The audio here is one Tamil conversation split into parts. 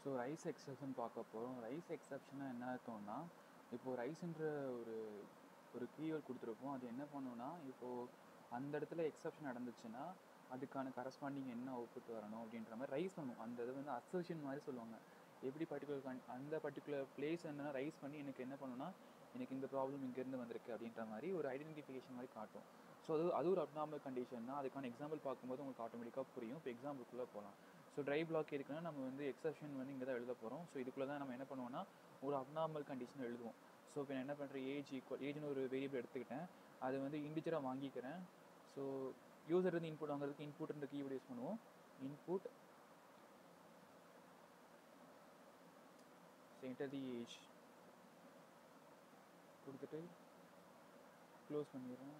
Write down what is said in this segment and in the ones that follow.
ஸோ ரைஸ் எக்ஸப்ஷன் பார்க்க போகிறோம் ரைஸ் எக்ஸப்ஷனா என்ன அர்த்தம்னா இப்போது ரைஸ்ன்ற ஒரு ஒரு கீவேர்ட் கொடுத்துருப்போம் அது என்ன பண்ணுன்னா இப்போது அந்த இடத்துல எக்ஸப்ஷன் நடந்துச்சுன்னா அதுக்கான கரஸ்பாண்டிங் என்ன அவுட்புட் வரணும் அப்படின்ற மாதிரி ரைஸ் பண்ணும் அந்த இது வந்து அசோசியன் மாதிரி சொல்லுவாங்க எப்படி பர்டிகுலர் கன் அந்த பர்டிகுலர் பிளேஸ் என்னன்னா ரைஸ் பண்ணி எனக்கு என்ன பண்ணுன்னா எனக்கு இந்த ப்ராப்ளம் இங்கேருந்து வந்திருக்கு அப்படின்ற மாதிரி ஒரு ஐடென்டிஃபிகேஷன் மாதிரி காட்டும் ஸோ அது அது ஒரு அப்நார்மல் கண்டிஷன் தான் அதுக்கான எக்ஸாம்பிள் பார்க்கும்போது உங்களுக்கு ஆட்டோமேட்டிக்காக புரியும் இப்போ எக்ஸாம்பிள்குள்ளே போகலாம் ஸோ ட்ரை பிளாக் இருக்குன்னா நம்ம வந்து எக்ஸப்ஷன் வந்து இங்கே தான் எழுத போகிறோம் ஸோ இதுக்குள்ளே தான் நம்ம என்ன பண்ணுவோம்னா ஒரு அப்நார்மல் கண்டிஷன் எழுதுவோம் ஸோ இப்போ நான் என்ன பண்ணுறேன் ஏஜ் ஈக்குவல் ஏஜ்னு ஒரு வேரியபிள் எடுத்துக்கிட்டேன் அது வந்து இண்டிஜராக வாங்கிக்கிறேன் ஸோ யூசர் இருந்து இன்புட் வாங்குறதுக்கு இன்புட்ன்ற கீவேர்டு யூஸ் பண்ணுவோம் இன்புட் என்டர் தி ஏஜ் கொடுத்துட்டு க்ளோஸ் பண்ணிடுறேன்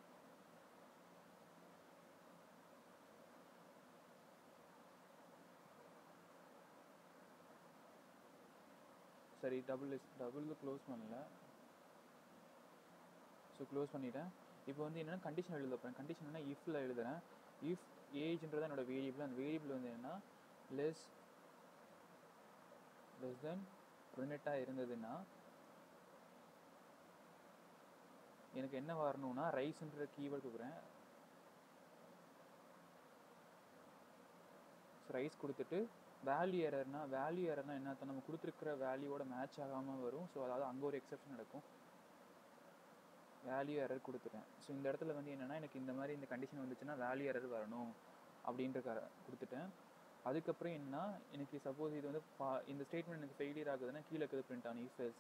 சரி டபுள் இஸ் டபுள் க்ளோஸ் பண்ணல ஸோ க்ளோஸ் பண்ணிட்டேன் இப்போ வந்து என்னென்னா கண்டிஷன் எழுத போகிறேன் கண்டிஷன் என்ன இஃப்பில் எழுதுறேன் இஃப் ஏஜ்ன்றது என்னோட வேரியபிள் அந்த வேரியபிள் வந்து என்னன்னா லெஸ் லெஸ் தென் பதினெட்டாக இருந்ததுன்னா எனக்கு என்ன வரணும்னா ரைஸ்ன்ற கீவேர்டு கொடுக்குறேன் ஸோ ரைஸ் கொடுத்துட்டு வேல்யூ எரர்னா வேல்யூ எரர்னா என்ன நம்ம கொடுத்துருக்கிற வேல்யூவோட மேட்ச் ஆகாமல் வரும் ஸோ அதாவது அங்கே ஒரு எக்ஸப்ஷன் நடக்கும் வேல்யூ எரர் கொடுத்துட்டேன் ஸோ இந்த இடத்துல வந்து என்னென்னா எனக்கு இந்த மாதிரி இந்த கண்டிஷன் வந்துச்சுன்னா வேல்யூ எரர் வரணும் அப்படின்ற க கொடுத்துட்டேன் அதுக்கப்புறம் என்ன எனக்கு சப்போஸ் இது வந்து பா இந்த ஸ்டேட்மெண்ட் எனக்கு ஃபெயிலியர் ஆகுதுன்னா கீழே இருக்குது பிரிண்ட் ஆன் இஃபெஸ்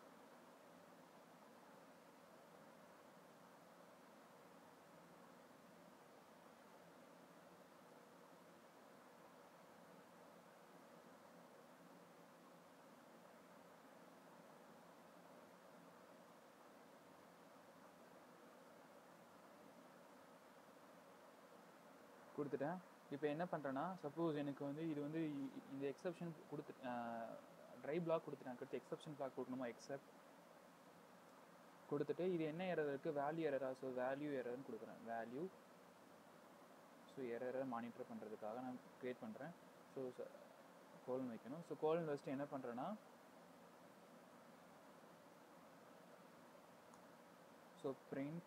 கொடுத்துட்டேன் இப்போ என்ன பண்ணுறேன்னா சப்போஸ் எனக்கு வந்து இது வந்து இ- இந்த எக்ஸப்ஷன் கொடுத்து ட்ரை பிளாக் கொடுத்துட்டேன் அடுத்து எக்ஸப்ஷன் பிளாக் கொடுக்கணுமா எக்ஸப்ட் கொடுத்துட்டு இது என்ன எரர் இருக்குது வேல்யூ எரரா ஸோ வேல்யூ எரர்னு கொடுக்குறேன் வேல்யூ ஸோ எரரை மானிட்டர் பண்ணுறதுக்காக நான் க்ரியேட் பண்ணுறேன் ஸோ கோலன் வைக்கணும் ஸோ கோலன் வச்சுட்டு என்ன பண்ணுறேன்னா ஸோ print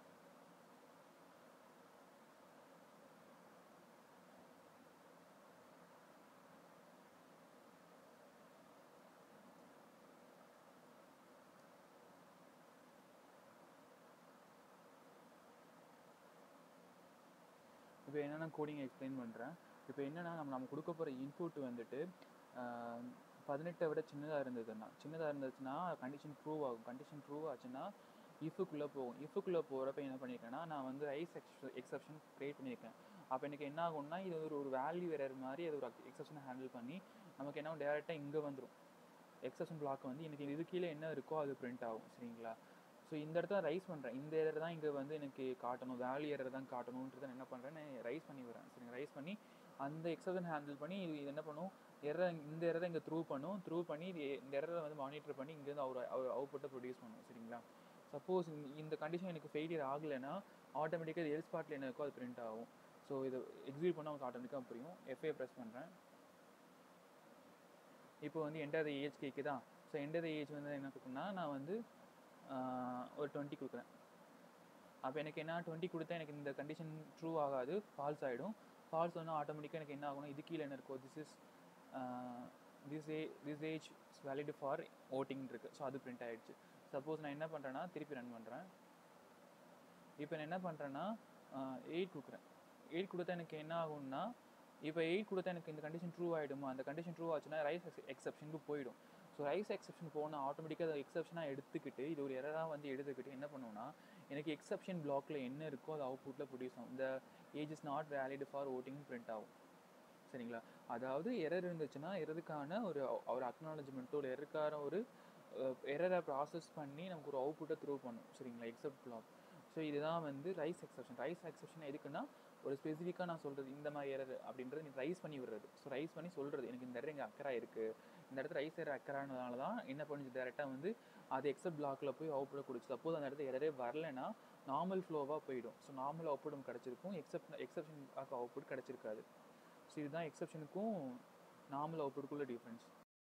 இப்போ என்னென்ன கோடிங் எக்ஸ்பிளைன் பண்ணுறேன் இப்போ என்னென்னா நம்ம நம்ம கொடுக்க போகிற இன்புட் வந்துட்டு ஆஹ், பதினெட்டை விட சின்னதாக இருந்ததுன்னா சின்னதாக இருந்துச்சுன்னா கண்டிஷன் ப்ரூவ் ஆகும் கண்டிஷன் ப்ரூவ் ஆச்சுன்னா இஃபுக்குள்ளே போகும் இஃபுக்குள்ளே போகிறப்ப என்ன பண்ணியிருக்கேன்னா நான் வந்து ஐஸ் எக்ஸப்ஷன் க்ரியேட் பண்ணியிருக்கேன் அப்போ எனக்கு என்ன ஆகும்னா இது ஒரு ஒரு வேல்யூ எரர் மாதிரி அது ஒரு எக்ஸப்ஷனை ஹேண்டில் பண்ணி நமக்கு என்ன டேரெக்டாக இங்கே வந்துடும் எக்ஸப்ஷன் பிளாக் வந்து எனக்கு இது கீழே என்ன இருக்கோ அது பிரிண்ட் ஆகும் சரிங்களா ஸோ இந்த இடத்துல ரைஸ் பண்ணுறேன் இந்த எரர் தான் இங்கே வந்து எனக்கு காட்டணும் வேல்யூ எரர் தான் காட்டணுன்றதை நான் என்ன பண்ணுறேன் நான் ரைஸ் பண்ணி வரேன் சரிங்க ரைஸ் பண்ணி அந்த எக்ஸப்ஷன் ஹேண்டில் பண்ணி இது இது என்ன பண்ணும் எரர் இந்த எரரை இங்கே த்ரூ பண்ணும் த்ரூ பண்ணி இது இந்த எரரை வந்து மானிட்டர் பண்ணி இங்கேருந்து அவர் அவர் அவுட்புட்டை ப்ரொடியூஸ் பண்ணும் சரிங்களா சப்போஸ் இந்த கண்டிஷன் எனக்கு ஃபெயிலியர் ஆகலைன்னா ஆட்டோமேட்டிக்காக இது எல்ஸ் பார்ட்டில் என்ன இருக்கோ அது பிரிண்ட் ஆகும் ஸோ இதை எக்ஸிக்யூட் பண்ணால் உங்களுக்கு ஆட்டோமேட்டிக்காக புரியும் எஃப்ஏ ப்ரெஸ் பண்ணுறேன் இப்போ வந்து என்டர் த ஏஜ் கேட்குதா ஸோ என்டர் த ஏஜ் வந்து என்ன கொடுக்குன்னா நான் வந்து ஆஹ், ஒரு டுவெண்ட்டி கொடுக்குறேன் அப்போ எனக்கு என்ன டுவெண்ட்டி கொடுத்தா எனக்கு இந்த கண்டிஷன் ட்ரூ ஆகாது ஃபால்ஸ் ஆகிடும் ஃபால்ஸ் வந்து ஆட்டோமேட்டிக்காக எனக்கு என்ன ஆகும்னா இது கீழே என்ன இருக்கோ this is this a this age is valid for voting இருக்குது ஸோ அது பிரிண்ட் ஆகிடுச்சு சப்போஸ் நான் என்ன பண்ணுறேன்னா திருப்பி ரன் பண்ணுறேன் இப்போ நான் என்ன பண்ணுறேன்னா எயிட் கொடுக்குறேன் எயிட் கொடுத்தா எனக்கு என்ன ஆகும்னா இப்போ எயிட் கொடுத்தா எனக்கு இந்த கண்டிஷன் ட்ரூ ஆகிடுமா அந்த கண்டிஷன் ட்ரூ ஆச்சுன்னா ரைஸ் எக்ஸப்ஷனுக்கு போயிடும் ஸோ ரைஸ் எக்ஸப்ஷன் போனால் ஆட்டோமேட்டிக்காக அதை எக்ஸப்ஷனாக எடுத்துக்கிட்டு இது ஒரு எரராக வந்து எடுத்துக்கிட்டு என்ன பண்ணுவோம்னா எனக்கு எக்ஸப்ஷன் பிளாக்ல என்ன இருக்கோ அது அவுட்புட்டில் ப்ரொடியூஸ் ஆகும் இந்த age is not valid for voting print ஆகும் சரிங்களா அதாவது எரர் இருந்துச்சுன்னா எரருக்கான ஒரு ஒரு அக்னாலஜ்மெண்ட்டோ இல்லை எரருக்கான ஒரு எரரை ப்ராசஸ் பண்ணி நமக்கு ஒரு அவுட்புட்டை த்ரூ பண்ணும் சரிங்களா எக்ஸப்ட் பிளாக் ஸோ இதுதான் வந்து ரைஸ் எக்ஸப்ஷன் ரைஸ் எக்ஸப்ஷன் எதுக்குன்னா ஒரு ஸ்பெசிஃபிக்காக நான் சொல்கிறது இந்த மாதிரி எரர் அப்படின்றது நீ ரைஸ் பண்ணி விடுறது ஸோ ரைஸ் பண்ணி சொல்கிறது எனக்கு இந்த இடத்துல இங்கே அக்கரா இருக்குது இந்த இடத்துல ரைஸ் எரர் அக்கரானதால தான் என்ன பண்ணுச்சு டேரெக்டாக வந்து அது எக்ஸப்ட் பிளாக்ல போய் அவுட்புட் கொடுச்சு சப்போஸ் அந்த இடத்துல எரரே வரலைன்னா நார்மல் ஃப்ளோவாக போயிடும் ஸோ நார்மல் அவுட்புட் கிடச்சிருக்கும் எக்ஸப்ட் எக்ஸப்ஷன் பிளாக் அவுட்புட் கிடச்சிருக்காது ஸோ இதுதான் எக்ஸப்ஷனுக்கும் நார்மல் அவுட்புட்டுக்குள்ள டிஃப்ரென்ஸ்